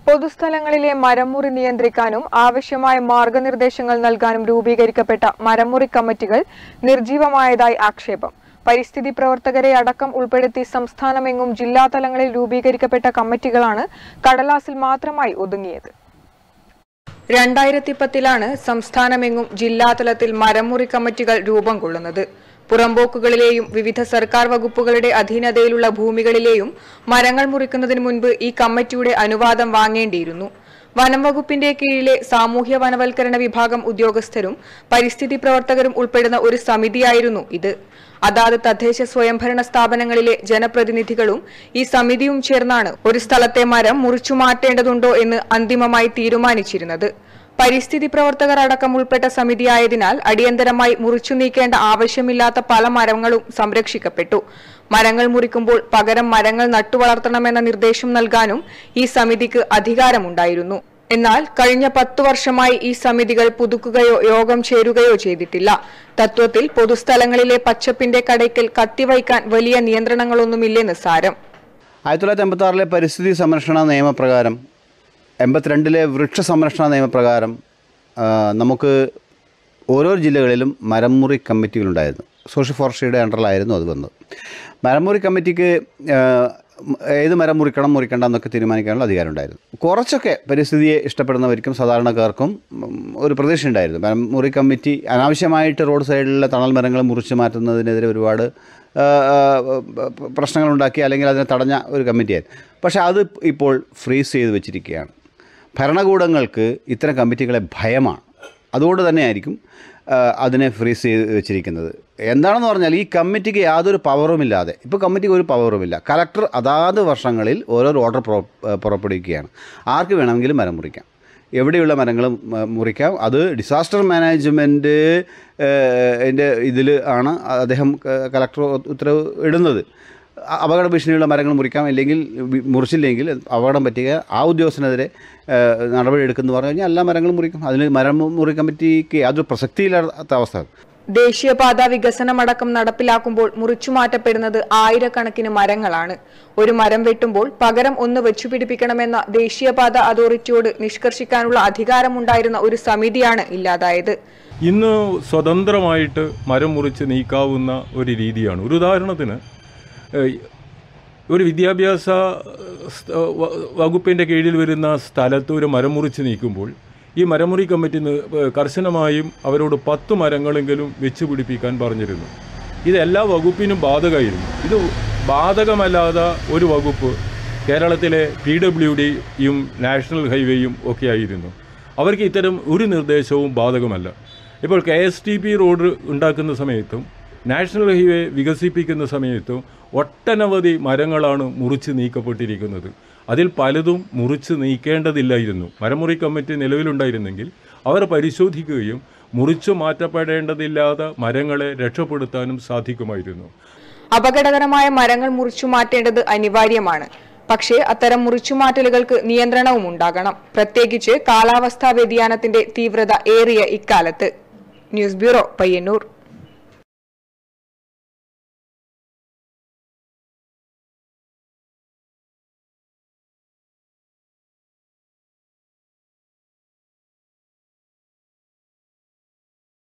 പൊതുസ്ഥലങ്ങളിലെ മരംമുറി നിയന്ത്രിക്കാനും ആവശ്യമായ മാർഗനിർദ്ദേശങ്ങൾ നൽകാനും രൂപീകരിക്കപ്പെട്ട മരംമുറി കമ്മിറ്റികൾ നിർജീവമായതായി ആക്ഷേപം പരിസ്ഥിതി പ്രവർത്തകരെ അടക്കം ഉൾപ്പെടുത്തി സംസ്ഥാനമെങ്ങും ജില്ലാതലങ്ങളിൽ രൂപീകരിക്കപ്പെട്ട കമ്മിറ്റികളാണ് കടലാസിൽ മാത്രമായി ഒതുങ്ങിയത് രണ്ടായിരത്തി പത്തിലാണ് സംസ്ഥാനമെങ്ങും ജില്ലാതലത്തിൽ മരംമുറി കമ്മിറ്റികൾ രൂപം കൊള്ളുന്നത് പുറമ്പോക്കുകളിലെയും വിവിധ സർക്കാർ വകുപ്പുകളുടെ അധീനതയിലുള്ള ഭൂമികളിലെയും മരങ്ങൾ മുറിക്കുന്നതിന് മുൻപ് ഈ കമ്മിറ്റിയുടെ അനുവാദം വാങ്ങേണ്ടിയിരുന്നു വനം വകുപ്പിന്റെ കീഴിലെ സാമൂഹ്യ വനവൽക്കരണ വിഭാഗം ഉദ്യോഗസ്ഥരും പരിസ്ഥിതി പ്രവർത്തകരും ഉൾപ്പെടുന്ന ഒരു സമിതിയായിരുന്നു ഇത് അതാത് തദ്ദേശ സ്വയംഭരണ സ്ഥാപനങ്ങളിലെ ജനപ്രതിനിധികളും ഈ സമിതിയും ചേർന്നാണ് ഒരു സ്ഥലത്തെ മരം മുറിച്ചു മാറ്റേണ്ടതുണ്ടോ എന്ന് അന്തിമമായി തീരുമാനിച്ചിരുന്നത് പരിസ്ഥിതി പ്രവർത്തകർ അടക്കം ഉൾപ്പെട്ട സമിതിയായതിനാൽ അടിയന്തരമായി മുറിച്ചു നീക്കേണ്ട ആവശ്യമില്ലാത്ത പല മരങ്ങളും സംരക്ഷിക്കപ്പെട്ടു മരങ്ങൾ മുറിക്കുമ്പോൾ പകരം മരങ്ങൾ നട്ടുവളർത്തണമെന്ന നിർദ്ദേശം നൽകാനും ഈ സമിതിക്ക് അധികാരമുണ്ടായിരുന്നു എന്നാൽ കഴിഞ്ഞ പത്തു വർഷമായി ഈ സമിതികൾ പുതുക്കുകയോ യോഗം ചേരുകയോ ചെയ്തിട്ടില്ല തത്വത്തിൽ പൊതുസ്ഥലങ്ങളിലെ പച്ചപ്പിന്റെ കടയ്ക്കൽ കത്തിവയ്ക്കാൻ വലിയ നിയന്ത്രണങ്ങളൊന്നുമില്ലെന്ന് സാരം ആയിരത്തി തൊള്ളായിരത്തി എൺപത്തി ആറിലെ പരിസ്ഥിതി സംരക്ഷണ നിയമപ്രകാരം എൺപത്തിരണ്ടിലെ വൃക്ഷ സംരക്ഷണ നിയമപ്രകാരം ആ, നമുക്ക് ഓരോ ജില്ലകളിലും മരംമുറി കമ്മിറ്റികളുണ്ടായിരുന്നു സോഷ്യൽ ഫോറസ്ട്രിയുടെ അണ്ടറിലായിരുന്നു അത് വന്നത് മരംമുറി കമ്മിറ്റിക്ക് ആ, ഏത് മരം മുറിക്കണം മുറിക്കണ്ട എന്നൊക്കെ തീരുമാനിക്കാനുള്ള അധികാരം ഉണ്ടായിരുന്നു കുറച്ചൊക്കെ പരിസ്ഥിതിയെ ഇഷ്ടപ്പെടുന്നവർക്കും സാധാരണക്കാർക്കും ഉം, ഒരു പ്രതീക്ഷ ഉണ്ടായിരുന്നു മരംമുറി കമ്മിറ്റി അനാവശ്യമായിട്ട് റോഡ് സൈഡിലെ തണൽ മരങ്ങൾ മുറിച്ച് മാറ്റുന്നതിനെതിരെ ഒരുപാട് ആ, ആ, പ്രശ്നങ്ങളുണ്ടാക്കി അല്ലെങ്കിൽ അതിനെ തടഞ്ഞ ഒരു കമ്മിറ്റിയായിരുന്നു പക്ഷേ അത് ഇപ്പോൾ ഫ്രീസ് ചെയ്ത് വെച്ചിരിക്കുകയാണ് ഭരണകൂടങ്ങൾക്ക് ഇത്തരം കമ്മിറ്റികളെ ഭയമാണ് അതുകൊണ്ട് തന്നെയായിരിക്കും ആ, അതിനെ ഫ്രീസ് ചെയ്ത് വെച്ചിരിക്കുന്നത് എന്താണെന്ന് പറഞ്ഞാൽ ഈ കമ്മിറ്റിക്ക് യാതൊരു പവറുമില്ലാതെ ഇപ്പോൾ കമ്മിറ്റിക്ക് ഒരു പവറുമില്ല കലക്ടർ അതാത് വർഷങ്ങളിൽ ഓരോ ഓർഡർ പുറ- പുറപ്പെടുവിക്കുകയാണ് ആർക്ക് വേണമെങ്കിലും മരം മുറിക്കാം എവിടെയുള്ള മരങ്ങളും മ- മുറിക്കാം അത് ഡിസാസ്റ്റർ മാനേജ്മെൻറ്റ് എൻ്റെ ഇതിൽ ആണ് അദ്ദേഹം ക- കലക്ടർ ഉത്തരവ് ഇടുന്നത് അ- അപകട ഭീഷണിയുള്ള മരങ്ങൾ മുറിക്കാം അല്ലെങ്കിൽ വി- മുറിച്ചില്ലെങ്കിൽ അപകടം പറ്റുക ആ ഉദ്യോഗസ്ഥനെതിരെ ഏഹ്, നടപടി എടുക്കുന്നു പറഞ്ഞു കഴിഞ്ഞാൽ എല്ലാ മരങ്ങളും മുറിക്കും അതിന് മരം മുറി കമ്മിറ്റിക്ക് യാതൊരു പ്രസക്തിയില്ലാത്ത അവസ്ഥ ദേശീയപാത വികസനമടക്കം നടപ്പിലാക്കുമ്പോൾ മുറിച്ചുമാറ്റപ്പെടുന്നത് ആയിരക്കണക്കിന് മരങ്ങളാണ് ഒരു മരം വെട്ടുമ്പോൾ പകരം ഒന്ന് വെച്ചുപിടിപ്പിക്കണമെന്ന ദേശീയപാത അതോറിറ്റിയോട് നിഷ്കർഷിക്കാനുള്ള അധികാരമുണ്ടായിരുന്ന ഒരു സമിതിയാണ് ഇല്ലാതായത് ഇന്ന് സ്വതന്ത്രമായിട്ട് മരം മുറിച്ച് നീക്കാവുന്ന ഒരു രീതിയാണ് ഒരു ഉദാഹരണത്തിന് ഏഹ്, ഒരു വിദ്യാഭ്യാസ സ്ഥ- വ- വകുപ്പിൻ്റെ കീഴിൽ വരുന്ന സ്ഥലത്ത് ഒരു മരം മുറിച്ച് നീക്കുമ്പോൾ ഈ മരമുറി കമ്മിറ്റി നി- ഏഹ്, കർശനമായും അവരോട് പത്ത് മരങ്ങളെങ്കിലും വെച്ച് പിടിപ്പിക്കാൻ പറഞ്ഞിരുന്നു ഇത് എല്ലാ വകുപ്പിനും ബാധകമായിരുന്നു ഇത് ബാധകമല്ലാത്ത ഒരു വകുപ്പ് കേരളത്തിലെ പി ഡബ്ല്യു ഡിയും നാഷണൽ ഹൈവേയും ഒക്കെ ആയിരുന്നു അവർക്ക് ഇത്തരം ഒരു നിർദ്ദേശവും ബാധകമല്ല ഇപ്പോൾ K S T P road ഉണ്ടാക്കുന്ന സമയത്തും നാഷണൽ ഹൈവേ വികസിപ്പിക്കുന്ന സമയത്തും ഒട്ടനവധി മരങ്ങളാണ് മുറിച്ച് നീക്കപ്പെട്ടിരിക്കുന്നത് അതിൽ പലതും മുറിച്ച് നീക്കേണ്ടതില്ലായിരുന്നു മരമുറി കമ്മിറ്റി നിലവിലുണ്ടായിരുന്നെങ്കിൽ അവർ പരിശോധിക്കുകയും മുറിച്ചു മാറ്റപ്പെടേണ്ടതില്ലാത്ത മരങ്ങളെ രക്ഷപ്പെടുത്താനും സാധിക്കുമായിരുന്നു അപകടകരമായ മരങ്ങൾ മുറിച്ചു മാറ്റേണ്ടത് അനിവാര്യമാണ് പക്ഷേ അത്തരം മുറിച്ചുമാറ്റലുകൾക്ക് നിയന്ത്രണവും ഉണ്ടാകണം പ്രത്യേകിച്ച് കാലാവസ്ഥാ വ്യതിയാനത്തിന്റെ തീവ്രത ഏറിയ ഇക്കാലത്ത് ന്യൂസ് ബ്യൂറോ പയ്യന്നൂർ